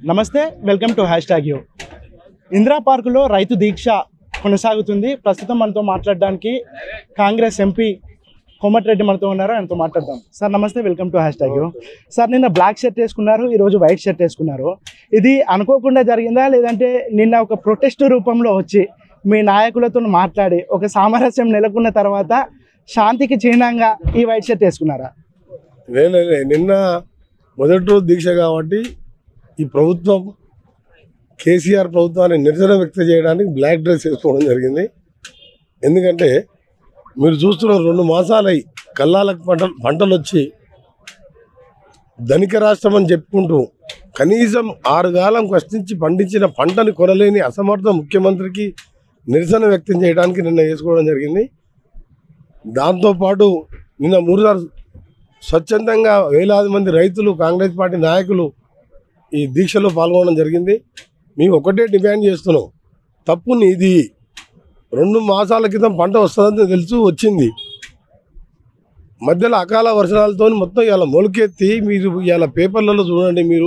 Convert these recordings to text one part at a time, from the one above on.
నమస్తే welcome to hashtag U Indira పార్కులో రైతు దీక్ష కొనసాగుతుంది ప్రస్తుతం మనతో మాట్లాడడానికి కాంగ్రెస్ ఎంపీ కోమటిరెడ్డి మనతో ఉన్నారు ఆయనతో మాట్లాడదాం సార్ నమస్తే welcome to hashtag U sir నిన్న బ్లాక్ షర్ట్ వేసుకున్నారు ఈరోజు వైట్ షర్ట్ వేసుకున్నారు ఇది అనుకోకుండా జరిగిందా లేదంటే నిన్న ఒక ప్రొటెస్ట్ రూపంలో వచ్చి మీ నాయకులతో మాట్లాడి ఒక సామరస్యం నెలకొన్న తర్వాత శాంతికి చిహ్నంగా ఈ వైట్ షర్ట్ వేసుకున్నారా లే లే, లే. నిన్న మొదటి రోజు దీక్ష కాబట్టి ఈ ప్రభుత్వం కేసీఆర్ ప్రభుత్వాన్ని నిరసన వ్యక్తం చేయడానికి బ్లాక్ డ్రెస్ వేసుకోవడం జరిగింది ఎందుకంటే మీరు చూస్తున్న రెండు మాసాలై కల్లాలకు పంట పంటలు వచ్చి ధనిక రాష్ట్రం అని చెప్పుకుంటూ కనీసం ఆరు కాలం కష్టించి పండించిన పంటని కొనలేని అసమర్థ ముఖ్యమంత్రికి నిరసన వ్యక్తం చేయడానికి నిన్న వేసుకోవడం జరిగింది దాంతోపాటు నిన్న మూడుసార్లు స్వచ్ఛందంగా వేలాది మంది రైతులు కాంగ్రెస్ పార్టీ నాయకులు ఈ దీక్షలో పాల్గొనడం జరిగింది మేము ఒకటే డిమాండ్ చేస్తున్నాం తప్పు నీది రెండు మాసాల క్రితం పంట వస్తుందని తెలుసు వచ్చింది మధ్యలో అకాల వర్షాలతో మొత్తం ఇలా మొలకెత్తి మీరు ఇలా పేపర్లలో చూడండి మీరు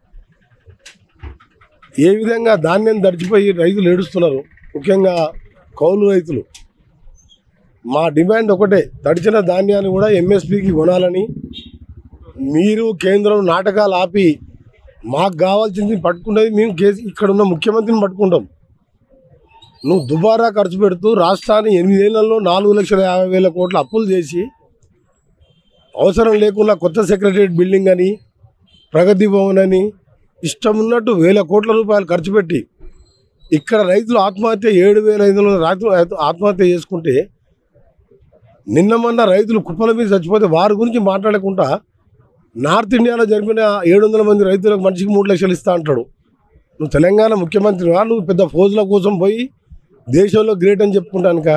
ఏ విధంగా ధాన్యం దడిచిపోయి రైతులు ఏడుస్తున్నారు ముఖ్యంగా కౌలు రైతులు మా డిమాండ్ ఒకటే తడిచిన ధాన్యాన్ని కూడా ఎంఎస్పికి కొనాలని మీరు కేంద్రం నాటకాలు ఆపి మాకు కావాల్సింది పట్టుకునేది మేము కేసు ఇక్కడ ఉన్న ముఖ్యమంత్రిని పట్టుకుంటాం నువ్వు దుబారా ఖర్చు పెడుతూ రాష్ట్రాన్ని ఎనిమిదేళ్లలో నాలుగు లక్షల యాభై వేల కోట్ల అప్పులు చేసి అవసరం లేకుండా కొత్త సెక్రటరియట్ బిల్డింగ్ అని ప్రగతి భవన్ అని ఇష్టం ఉన్నట్టు వేల కోట్ల రూపాయలు ఖర్చు పెట్టి ఇక్కడ రైతులు ఆత్మహత్య ఏడు వేల ఐదు వందల రైతులు ఆత్మహత్య చేసుకుంటే నిన్న మొన్న రైతులు కుప్పల మీద చచ్చిపోతే వారి గురించి మాట్లాడకుండా నార్త్ ఇండియాలో జరిపిన ఏడు వందల మంది రైతులకు మనిషికి మూడు లక్షలు ఇస్తా అంటాడు నువ్వు తెలంగాణ ముఖ్యమంత్రివా నువ్వు పెద్ద ఫోజుల కోసం పోయి దేశంలో గ్రేట్ అని చెప్పుకుంటానుక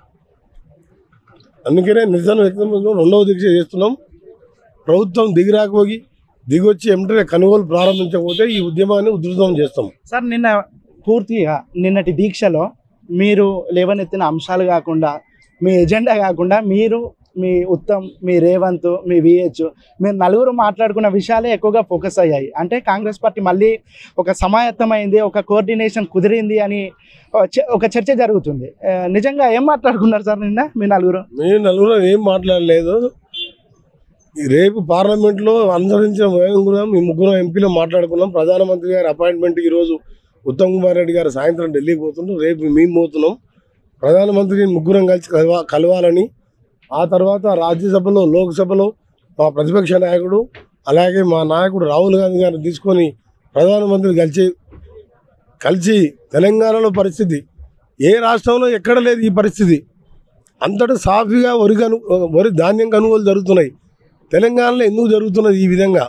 అందుకనే నిరసన వ్యక్తం చేస్తున్నాం. రెండవ దీక్ష చేస్తున్నాం ప్రభుత్వం దిగిరాకపోయి దిగొచ్చి వెంటనే కొనుగోలు ప్రారంభించకపోతే ఈ ఉద్యమాన్ని ఉధృతం చేస్తాం సార్ నిన్న పూర్తిగా నిన్నటి దీక్షలో మీరు లేవనెత్తిన అంశాలు కాకుండా మీ ఎజెండా కాకుండా మీరు మీ ఉత్తమ్ మీ రేవంత్ మీ విహెచ్ మీరు నలుగురు మాట్లాడుకున్న విషయాలే ఎక్కువగా ఫోకస్ అయ్యాయి అంటే కాంగ్రెస్ పార్టీ మళ్ళీ ఒక సమాయత్తమైంది ఒక కోఆర్డినేషన్ కుదిరింది అని ఒక చ- ఒక చర్చ జరుగుతుంది ఆ, నిజంగా ఏం మాట్లాడుకున్నారు సార్ నిన్న మీ నలుగురు మేము నలుగురు ఏం మాట్లాడలేదు ఈ రేపు పార్లమెంట్లో అనుసరించిన మేము కూడా మీ ముగ్గురు ఎంపీలు మాట్లాడుకున్నాం ప్రధానమంత్రి గారి అపాయింట్మెంట్ ఈరోజు ఉత్తమ్ కుమార్ రెడ్డి గారు సాయంత్రం ఢిల్లీకి పోతుండ్రు రేపు మేము పోతున్నాం ప్రధానమంత్రిని ముగ్గురం కలిసి కలవా కలవాలని ఆ తర్వాత రాజ్యసభలో లోక్సభలో మా ప్రతిపక్ష నాయకుడు అలాగే మా నాయకుడు రాహుల్ గాంధీ గారిని తీసుకొని ప్రధానమంత్రిని కలిసి కలిసి తెలంగాణలో పరిస్థితి ఏ రాష్ట్రంలో ఎక్కడ లేదు ఈ పరిస్థితి అంతటా సాఫీగా వరి కను వరి ధాన్యం కొనుగోలు జరుగుతున్నాయి తెలంగాణలో ఎందుకు జరుగుతున్నది ఈ విధంగా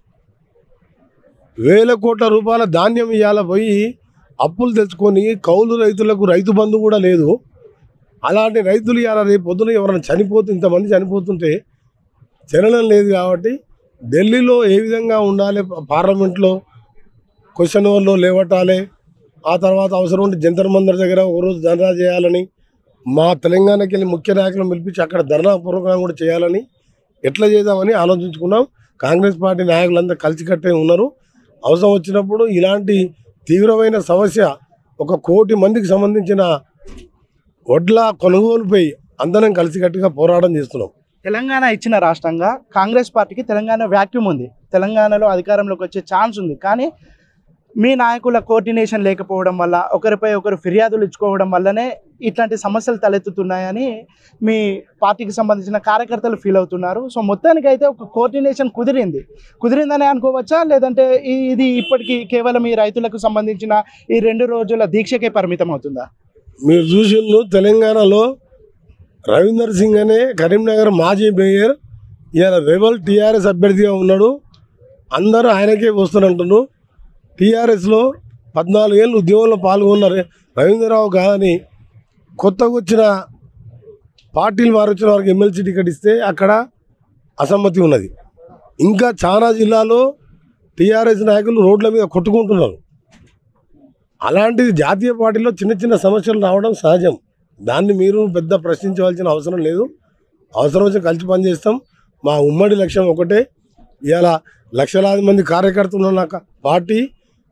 వేల కోట్ల రూపాయల ధాన్యం ఇవాళ పోయి అప్పులు తెచ్చుకొని కౌలు రైతులకు రైతు బంధు కూడా లేదు అలాంటి రైతులు ఇవాళ రేపు పొద్దున ఎవరైనా చనిపోతూ ఇంతమంది చనిపోతుంటే చలనం లేదు కాబట్టి ఢిల్లీలో ఏ విధంగా ఉండాలి పార్లమెంట్లో క్వశ్చన్ అవర్లో లేవటాలి ఆ తర్వాత అవసరం ఉంటే జంతర్ మందర్ దగ్గర ఒకరోజు ధర్నా చేయాలని మా తెలంగాణకి వెళ్ళి ముఖ్య నాయకులను పిలిపించి అక్కడ ధర్నా ప్రోగ్రాం కూడా చేయాలని ఎట్లా చేద్దామని ఆలోచించుకున్నాం కాంగ్రెస్ పార్టీ నాయకులంతా కలిసికట్టే ఉన్నారు అవసరం వచ్చినప్పుడు ఇలాంటి తీవ్రమైన సమస్య ఒక కోటి మందికి సంబంధించిన వడ్ల కొనుగోలుపై అందరం కలిసికట్టుగా పోరాటం చేస్తున్నాం తెలంగాణ ఇచ్చిన రాష్ట్రంగా కాంగ్రెస్ పార్టీకి తెలంగాణ వ్యాక్యూమ్ ఉంది తెలంగాణలో అధికారంలోకి వచ్చే ఛాన్స్ ఉంది కానీ మీ నాయకుల కోఆర్డినేషన్ లేకపోవడం వల్ల ఒకరిపై ఒకరు ఫిర్యాదులు ఇచ్చుకోవడం వల్లనే ఇట్లాంటి సమస్యలు తలెత్తుతున్నాయని మీ పార్టీకి సంబంధించిన కార్యకర్తలు ఫీల్ అవుతున్నారు సో మొత్తానికి అయితే ఒక కోఆర్డినేషన్ కుదిరింది కుదిరిందని అనుకోవచ్చా లేదంటే ఈ- ఇది ఇప్పటికీ కేవలం ఈ రైతులకు సంబంధించిన ఈ రెండు రోజుల దీక్షకే పరిమితం అవుతుందా మీరు చూసిండ్రు తెలంగాణలో రవీందర్ సింగ్ అనే కరీంనగర్ మాజీ మేయర్ ఇవాళ రెబల్ టీఆర్ఎస్ అభ్యర్థిగా ఉన్నాడు అందరూ ఆయనకే వస్తారంటున్నారు టీఆర్ఎస్లో పద్నాలుగేళ్ళు ఉద్యోగంలో పాల్గొన్న ర- రవీంద్రరావు కాదని కొత్తగా వచ్చిన పార్టీలు మారొచ్చిన వారికి ఎమ్మెల్సీ టికెట్ ఇస్తే అక్కడ అసమ్మతి ఉన్నది ఇంకా చాలా జిల్లాలో టీఆర్ఎస్ నాయకులు రోడ్ల మీద కొట్టుకుంటున్నారు అలాంటిది జాతీయ పార్టీలో చిన్న చిన్న సమస్యలు రావడం సహజం దాన్ని మీరు పెద్ద ప్రశ్నించవలసిన అవసరం లేదు అవసరం వచ్చి కలిసి పనిచేస్తాం మా ఉమ్మడి లక్ష్యం ఒకటే ఇవాళ లక్షలాది మంది కార్యకర్తలు ఉన్న క- పార్టీ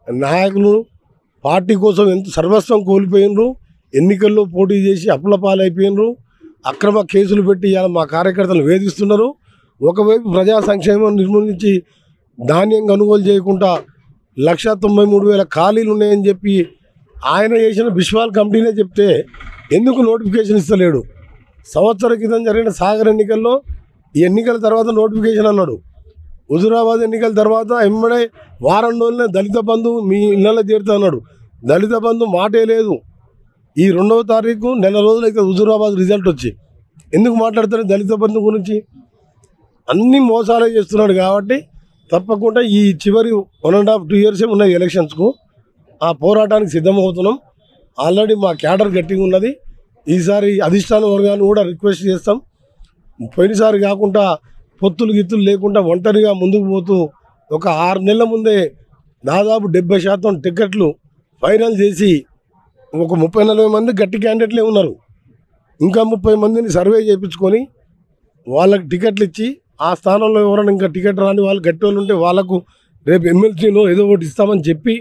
నాయకులు పార్టీ కోసం ఎంత సర్వస్వం కోల్పోయినరు ఎన్నికల్లో పోటీ చేసి అప్పుల పాలైపోయినరు అక్రమ కేసులు పెట్టి ఇవాళ మా కార్యకర్తలు వేధిస్తున్నారు ఒకవైపు ప్రజా సంక్షేమం నిర్మూలించి ధాన్యం కొనుగోలు చేయకుండా లక్ష తొంభై మూడు వేల ఖాళీలు ఉన్నాయని చెప్పి ఆయన చేసిన బిశ్వాల్ కమిటీనే చెప్తే ఎందుకు నోటిఫికేషన్ ఇస్తలేడు సంవత్సరం క్రితం జరిగిన సాగర్ ఎన్నికల్లో ఈ ఎన్నికల తర్వాత నోటిఫికేషన్ అన్నాడు హుజురాబాద్ ఎన్నికల తర్వాత ఎమ్మడే వారం రోజులనే దళిత బంధు మీ ఇళ్ళలో చేరుతా అన్నాడు దళిత బంధు మాటే లేదు ఈ రెండవ తారీఖు నెల రోజులైతే హుజురాబాద్ రిజల్ట్ వచ్చి ఎందుకు మాట్లాడతారు దళిత బంధు గురించి అన్ని మోసాలే చేస్తున్నాడు కాబట్టి తప్పకుండా ఈ చివరి వన్ అండ్ హాఫ్ టూ ఇయర్సే ఉన్నాయి ఎలక్షన్స్కు ఆ పోరాటానికి సిద్ధమవుతున్నాం ఆల్రెడీ మా క్యాడర్ గట్టిగా ఉన్నది ఈసారి అధిష్టాన వర్గాన్ని కూడా రిక్వెస్ట్ చేస్తాం పోయినసారి కాకుండా పొత్తులు గిత్తులు లేకుండా ఒంటరిగా ముందుకు పోతూ ఒక ఆరు నెలల ముందే దాదాపు డెబ్బై శాతం టికెట్లు ఫైనల్ చేసి ఒక ముప్పై నలభై మంది గట్టి క్యాండిడేట్లే ఉన్నారు ఇంకా ముప్పై మందిని సర్వే చేయించుకొని వాళ్ళకి టికెట్లు ఇచ్చి ఆ స్థానంలో ఎవరైనా ఇంకా టికెట్ రాని వాళ్ళు గట్టి వాళ్ళు ఉంటే వాళ్ళకు రేపు ఎమ్మెల్సీలో ఏదో ఒకటి ఇస్తామని చెప్పి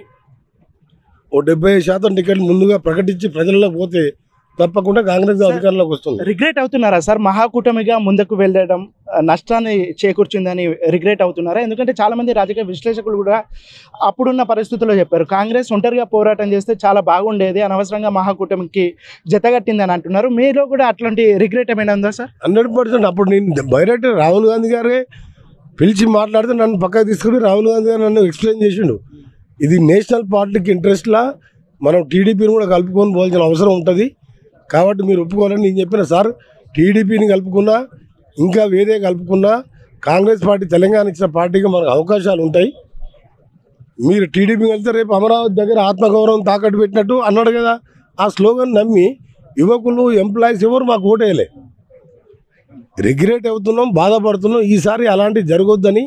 ఓ డెబ్బై శాతం టికెట్లు ముందుగా ప్రకటించి ప్రజల్లో పోతే తప్పకుండా కాంగ్రెస్ అధికారంలోకి వస్తుంది రిగ్రెట్ అవుతున్నారా సార్ మహాకూటమిగా ముందుకు వెళ్ళడం ఆ, నష్టాన్ని చేకూర్చిందని రిగ్రెట్ అవుతున్నారా ఎందుకంటే చాలా మంది రాజకీయ విశ్లేషకులు కూడా అప్పుడున్న పరిస్థితుల్లో చెప్పారు కాంగ్రెస్ ఒంటరిగా పోరాటం చేస్తే చాలా బాగుండేది అనవసరంగా మహాకూటమికి జతగట్టిందని అంటున్నారు మీలో కూడా అట్లాంటి రిగ్రెట్ ఏమైనా ఉందా సార్ హండ్రెడ్ పర్సెంట్ అప్పుడు నేను బయట రాహుల్ గాంధీ గారే పిలిచి మాట్లాడితే నన్ను పక్కకు తీసుకుని రాహుల్ గాంధీ గారు నన్ను ఎక్స్ప్లెయిన్ చేసిండు ఇది నేషనల్ పార్టీకి ఇంట్రెస్ట్లా మనం టీడీపీని కూడా కలుపుకొని పోవాల్సిన అవసరం ఉంటుంది కాబట్టి మీరు ఒప్పుకోవాలని నేను చెప్పిన సార్ టీడీపీని కలుపుకున్నా ఇంకా వేరే కలుపుకున్నా కాంగ్రెస్ పార్టీ తెలంగాణ ఇచ్చిన పార్టీకి మనకు అవకాశాలు ఉంటాయి మీరు టీడీపీ వెళ్తే రేపు అమరావతి దగ్గర ఆత్మగౌరవం తాకట్టు పెట్టినట్టు అన్నాడు కదా ఆ స్లోగన్ నమ్మి యువకులు ఎంప్లాయీస్ ఎవరు మాకు ఓటేయలే రిగ్రెట్ అవుతున్నాం బాధపడుతున్నాం ఈసారి అలాంటివి జరగొద్దని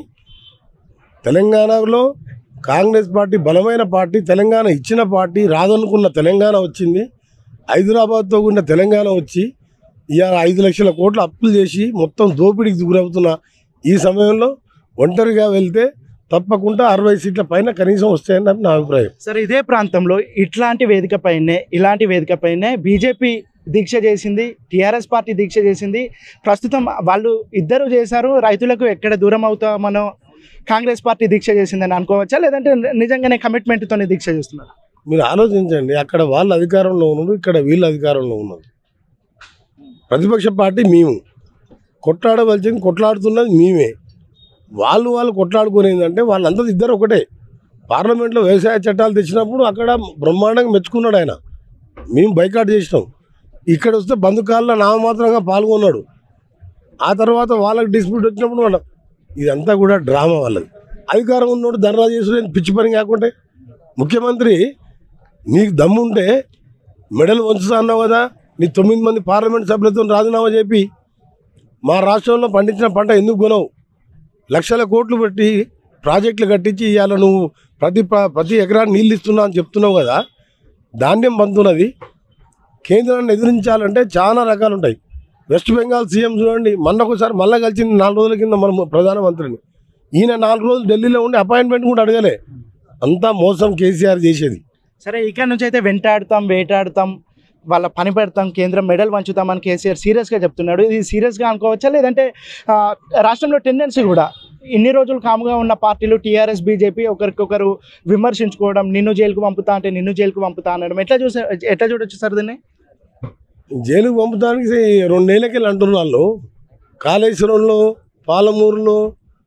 తెలంగాణలో కాంగ్రెస్ పార్టీ బలమైన పార్టీ తెలంగాణ ఇచ్చిన పార్టీ రాదనుకున్న తెలంగాణ వచ్చింది హైదరాబాద్తో ఉన్న తెలంగాణ వచ్చి ఇవాళ ఐదు లక్షల కోట్ల అప్పులు చేసి మొత్తం దోపిడీకి గురవుతున్న ఈ సమయంలో ఒంటరిగా వెళ్తే తప్పకుండా అరవై సీట్ల పైన కనీసం వస్తాయని నా అభిప్రాయం సార్ ఇదే ప్రాంతంలో ఇట్లాంటి వేదిక పైనే ఇలాంటి వేదిక పైనే బీజేపీ దీక్ష చేసింది టీఆర్ఎస్ పార్టీ దీక్ష చేసింది ప్రస్తుతం వాళ్ళు ఇద్దరు చేశారు రైతులకు ఎక్కడ దూరం అవుతామనో కాంగ్రెస్ పార్టీ దీక్ష చేసిందని అనుకోవచ్చా లేదంటే నిజంగానే కమిట్మెంట్తోనే దీక్ష చేస్తున్నారు మీరు ఆలోచించండి అక్కడ వాళ్ళు అధికారంలో ఉన్నారు ఇక్కడ వీళ్ళు అధికారంలో ఉన్నారు ప్రతిపక్ష పార్టీ మేము కొట్లాడవలసింది కొట్లాడుతున్నది మేమే వాళ్ళు వాళ్ళు కొట్లాడుకునేది అంటే వాళ్ళంతా ఇద్దరు ఒకటే పార్లమెంట్లో వ్యవసాయ చట్టాలు తెచ్చినప్పుడు అక్కడ బ్రహ్మాండంగా మెచ్చుకున్నాడు ఆయన మేము బైకాట్ చేసినాం ఇక్కడ వస్తే బంధుకాల్లో నామమాత్రంగా పాల్గొన్నాడు ఆ తర్వాత వాళ్ళకి డిస్ప్యూట్ వచ్చినప్పుడు వాళ్ళ ఇదంతా కూడా డ్రామా వాళ్ళది అధికారం ఉన్నోడు ధర్నా చేసుకుని పిచ్చి పని కాకుంటే ముఖ్యమంత్రి నీకు దమ్ముంటే మెడల్ వంచుతా అన్నావు కదా నీ తొమ్మిది మంది పార్లమెంట్ సభ్యులతో రాజీనామా చెప్పి మా రాష్ట్రంలో పండించిన పంట ఎందుకు కొనవు లక్షల కోట్లు పెట్టి ప్రాజెక్టులు కట్టించి ఇవాళ నువ్వు ప్రతి ప్ర- ప్రతి ఎకరాన్ని నీళ్ళు ఇస్తున్నా అని చెప్తున్నావు కదా ధాన్యం పంతున్నది కేంద్రాన్ని ఎదిరించాలంటే చాలా రకాలు ఉంటాయి వెస్ట్ బెంగాల్ సీఎం చూడండి మొన్నొకసారి మళ్ళీ కలిసింది నాలుగు రోజుల కింద మనం ప్రధానమంత్రిని ఈయన నాలుగు రోజులు ఢిల్లీలో ఉండి అపాయింట్మెంట్ కూడా అడగలే అంతా మోసం కేసీఆర్ చేసేది సరే ఇక్కడ నుంచి అయితే వెంటాడుతాం వేటాడుతాం వాళ్ళ పని పెడతాం కేంద్రం మెడల్ వంచుతామని కేసీఆర్ సీరియస్గా చెప్తున్నాడు ఇది సీరియస్గా అనుకోవచ్చా లేదంటే ఆ, రాష్ట్రంలో టెండెన్సీ కూడా ఇన్ని రోజులు కాముగా ఉన్న పార్టీలు టీఆర్ఎస్ బీజేపీ ఒకరికొకరు విమర్శించుకోవడం నిన్ను జైలుకు పంపుతా అంటే నిన్ను జైలుకు పంపుతా అనడం ఎట్లా చూసే ఎట్లా చూడొచ్చు సార్ దీన్ని జైలుకు పంపడానికి రెండేళ్ళకెళ్ళి అంటున్నారు వాళ్ళు కాళేశ్వరంలో పాలమూరులో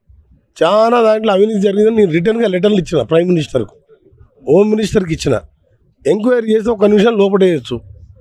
చాలా దాంట్లో అవినీతి జరిగిందని నేను రిటర్న్గా లెటర్లు ఇచ్చిన ప్రైమ్ మినిస్టర్కు హోమ్ మినిస్టర్కి ఇచ్చిన ఎంక్వైరీ చేస్తే ఒక నిమిషం లోపడేయచ్చు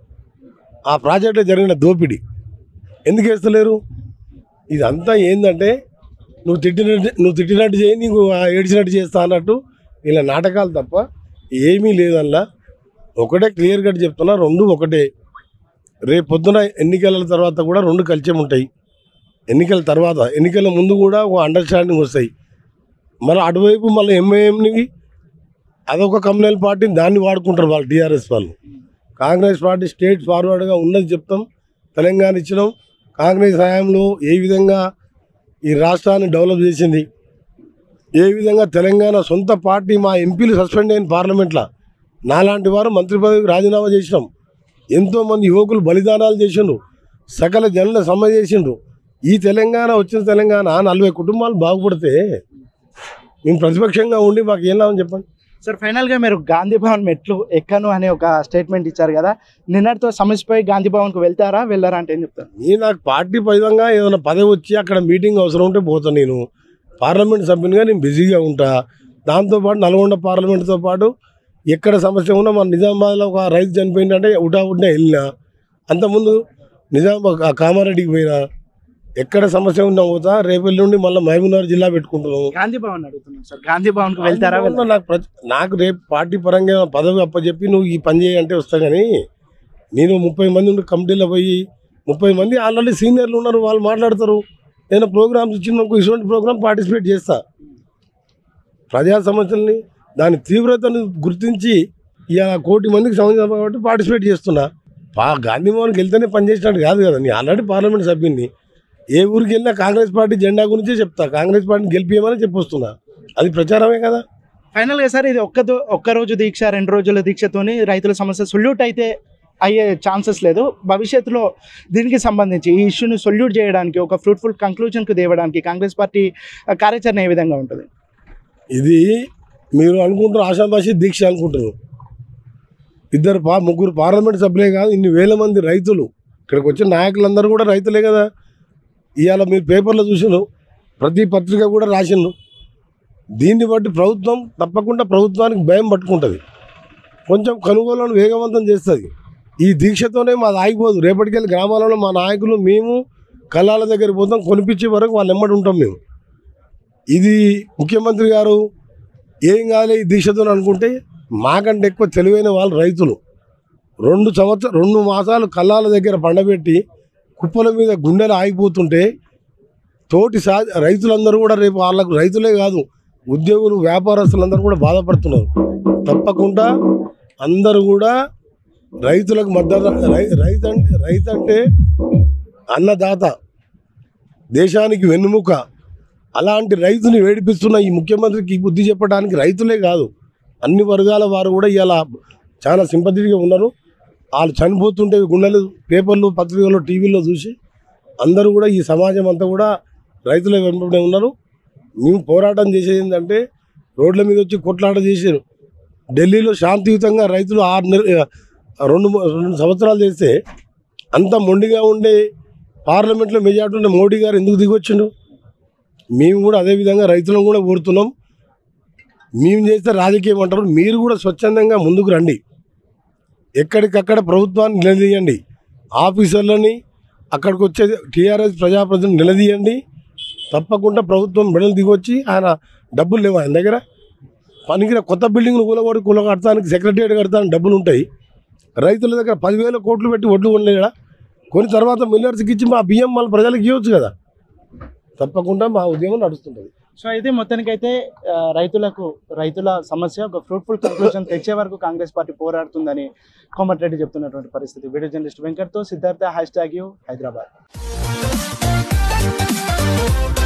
ఆ ప్రాజెక్టులో జరిగిన దోపిడీ ఎందుకు వేస్తలేరు ఇదంతా ఏంటంటే నువ్వు తిట్టినట్టు నువ్వు తిట్టినట్టు చేయి నీకు ఆ ఏడ్చినట్టు చేస్తా అన్నట్టు ఇలా నాటకాలు తప్ప ఏమీ లేదల్లా ఒకటే క్లియర్ కట్ చెప్తున్నా రెండు ఒకటే రేపు పొద్దున ఎన్నికల తర్వాత కూడా రెండు కలిసే ఉంటాయి ఎన్నికల తర్వాత ఎన్నికల ముందు కూడా ఒక అండర్స్టాండింగ్ వస్తాయి మళ్ళీ అటువైపు మళ్ళీ ఎంఐఎంని అదొక కమ్యూనల్ పార్టీని దాన్ని వాడుకుంటారు వాళ్ళు టీఆర్ఎస్ వాళ్ళు కాంగ్రెస్ పార్టీ స్టేట్ ఫార్వర్డ్గా ఉన్నది చెప్తాం తెలంగాణ ఇచ్చినాం కాంగ్రెస్ హయాంలో ఏ విధంగా ఈ రాష్ట్రాన్ని డెవలప్ చేసింది ఏ విధంగా తెలంగాణ సొంత పార్టీ మా ఎంపీలు సస్పెండ్ అయిన పార్లమెంట్లో నాలాంటి వారు మంత్రి పదవికి రాజీనామా చేసినాం ఎంతోమంది యువకులు బలిదానాలు చేసిండ్రు సకల జనుల సమ్మె చేసిండ్రు ఈ తెలంగాణ వచ్చిన తెలంగాణ నలభై కుటుంబాలు బాగుపడితే మేము ప్రతిపక్షంగా ఉండి మాకు ఏం లాభం చెప్పండి సార్ ఫైనల్గా మీరు గాంధీ భవన్ మెట్లు ఎక్కను అనే ఒక స్టేట్మెంట్ ఇచ్చారు కదా నిన్నటితో సమస్యపై గాంధీ భవన్కు వెళ్తారా వెళ్ళారా అంటే ఏం చెప్తారు నేను నాకు పార్టీ పరంగా ఏదైనా పదవి వచ్చి అక్కడ మీటింగ్ అవసరం ఉంటే పోతాను నేను పార్లమెంట్ సభ్యునిగా నేను బిజీగా ఉంటా దాంతోపాటు నల్గొండ పార్లమెంట్తో పాటు ఎక్కడ సమస్య ఉన్నా మన నిజామాబాద్లో ఒక రైతు చనిపోయిందంటే ఉటావుటినే వెళ్ళినా అంతకుముందు నిజామాబాద్ ఆ కామారెడ్డికి పోయినా ఎక్కడ సమస్య ఉన్నా పోతా రేపు ఎల్లుండి మళ్ళీ మహబూబ్నగర్ జిల్లా పెట్టుకుంటున్నాం గాంధీ భవన్ అడుగుతున్నాం సార్ గాంధీ భవన్కు వెళ్తారా వెళ్ళారా? నాకు ప్రతి- నాకు రేపు పార్టీ పరంగా పదవి అప్పచెప్పి నువ్వు ఈ పని చేయి అంటే వస్తా కానీ నేను ముప్పై మంది ఉండి కమిటీలో పోయి ముప్పై మంది ఆల్రెడీ సీనియర్లు ఉన్నారు వాళ్ళు మాట్లాడతారు నేను ప్రోగ్రామ్స్ ఇచ్చిన ఇటువంటి ప్రోగ్రామ్ పార్టిసిపేట్ చేస్తా ప్రజా సమస్యల్ని దాని తీవ్రతను గుర్తించి ఇవాళ కోటి మందికి సంబంధించిన కాబట్టి పార్టిసిపేట్ చేస్తున్నా పా గాంధీ భవన్కి వెళ్తేనే పనిచేసినట్టు కాదు కదా నేను ఆల్రెడీ పార్లమెంట్ సభ్యుని ఏ ఊరికి వెళ్ళినా కాంగ్రెస్ పార్టీ జెండా గురించే చెప్తా కాంగ్రెస్ పార్టీని గెలిపియమని చెప్పొస్తున్నా అది ప్రచారమే కదా ఫైనల్ గా సార్ ఇది ఒక్క దో- ఒక్క రోజు దీక్ష రెండు రోజుల దీక్షతోని రైతుల సమస్య సొల్యూట్ అయితే అయ్యే ఛాన్సెస్ లేదు భవిష్యత్తులో దీనికి సంబంధించి ఈ ఇష్యూని సొల్యూట్ చేయడానికి ఒక ఫ్రూట్ఫుల్ కంక్లూజన్కు తేవడానికి కాంగ్రెస్ పార్టీ ఆ, కార్యాచరణ ఏ విధంగా ఉంటుంది ఇది మీరు అనుకుంటారు ఆశాభాషి దీక్ష అనుకుంటారు ఇద్దరు పా ముగ్గురు పార్లమెంట్ సభ్యులే కాదు ఇన్ని వేల మంది రైతులు ఇక్కడికి వచ్చిన నాయకులందరూ కూడా రైతులే కదా ఇవాళ మీరు పేపర్లో చూసినారు ప్రతి పత్రిక కూడా రాసిండ్రు దీన్ని బట్టి ప్రభుత్వం తప్పకుండా ప్రభుత్వానికి భయం పట్టుకుంటుంది కొంచెం కొనుగోలను వేగవంతం చేస్తుంది ఈ దీక్షతోనే మాది ఆగిపోదు రేపటికెళ్ళి గ్రామాలలో మా నాయకులు మేము కళ్ళాల దగ్గర పోతాం కొనిపించే వరకు వాళ్ళు ఎమ్మడి ఉంటాం మేము ఇది ముఖ్యమంత్రి గారు ఏం కాలే ఈ దీక్షతో అనుకుంటే మాకంటే ఎక్కువ తెలివైన వాళ్ళు రైతులు రెండు సంవత్సరం రెండు మాసాలు కళ్ళాల దగ్గర పండబెట్టి కుప్పల మీద గుండెలు ఆగిపోతుంటే తోటి సా రైతులందరూ కూడా రేపు వాళ్ళకు రైతులే కాదు ఉద్యోగులు వ్యాపారస్తులందరూ కూడా బాధపడుతున్నారు తప్పకుండా అందరూ కూడా రైతులకు మద్దతు రై- రైతు అంటే రైతు అంటే అన్నదాత దేశానికి వెన్నుముక అలాంటి రైతుని వేడిపిస్తున్న ఈ ముఖ్యమంత్రికి బుద్ధి చెప్పడానికి రైతులే కాదు అన్ని వర్గాల వారు కూడా ఇలా చాలా సింపతిగా ఉన్నారు వాళ్ళు చనిపోతుంటే గుండెలు పేపర్లు పత్రికల్లో టీవీలో చూసి అందరూ కూడా ఈ సమాజం అంతా కూడా రైతుల వెంబడే ఉన్నారు మేము పోరాటం చేసేది ఏంటంటే రోడ్ల మీద వచ్చి కొట్లాట చేశారు ఢిల్లీలో శాంతియుతంగా రైతులు ఆరు నెల రెండు మూ- రెండు సంవత్సరాలు చేస్తే అంత మొండిగా ఉండే పార్లమెంట్లో మెజార్టీ ఉండే మోడీ గారు ఎందుకు దిగొచ్చిండు మేము కూడా అదే విధంగా రైతులను కూడా కోరుతున్నాం మేము చేస్తే రాజకీయం అంటారు మీరు కూడా స్వచ్ఛందంగా ముందుకు రండి ఎక్కడికక్కడ ప్రభుత్వాన్ని నిలదీయండి ఆఫీసర్లని అక్కడికి వచ్చే టీఆర్ఎస్ ప్రజాప్రతినిధులు నిలదీయండి తప్పకుండా ప్రభుత్వం మెడలు దిగొచ్చి ఆయన డబ్బులు లేవు ఆయన దగ్గర పనికిర కొత్త బిల్డింగ్లు కూలగొడి కూల కడతానికి సెక్రటరియట్ కడతానికి డబ్బులు ఉంటాయి రైతుల దగ్గర పదివేల కోట్లు పెట్టి ఒడ్లు కొనలేడా కొన్ని తర్వాత మిల్లర్స్కి ఇచ్చి మా బియ్యం మళ్ళీ ప్రజలకు ఇవ్వచ్చు కదా తప్పకుండా మా ఉద్యమం నడుస్తుంటుంది సో అయితే మొత్తానికైతే ఆ, రైతులకు రైతుల సమస్య ఒక ఫ్రూట్ఫుల్ కంక్లూజన్ తెచ్చే వరకు కాంగ్రెస్ పార్టీ పోరాడుతుందని కోమటిరెడ్డి చెప్తున్నటువంటి పరిస్థితి వీడియో జర్నలిస్ట్ వెంకట్తో Siddhartha hashtag U Hyderabad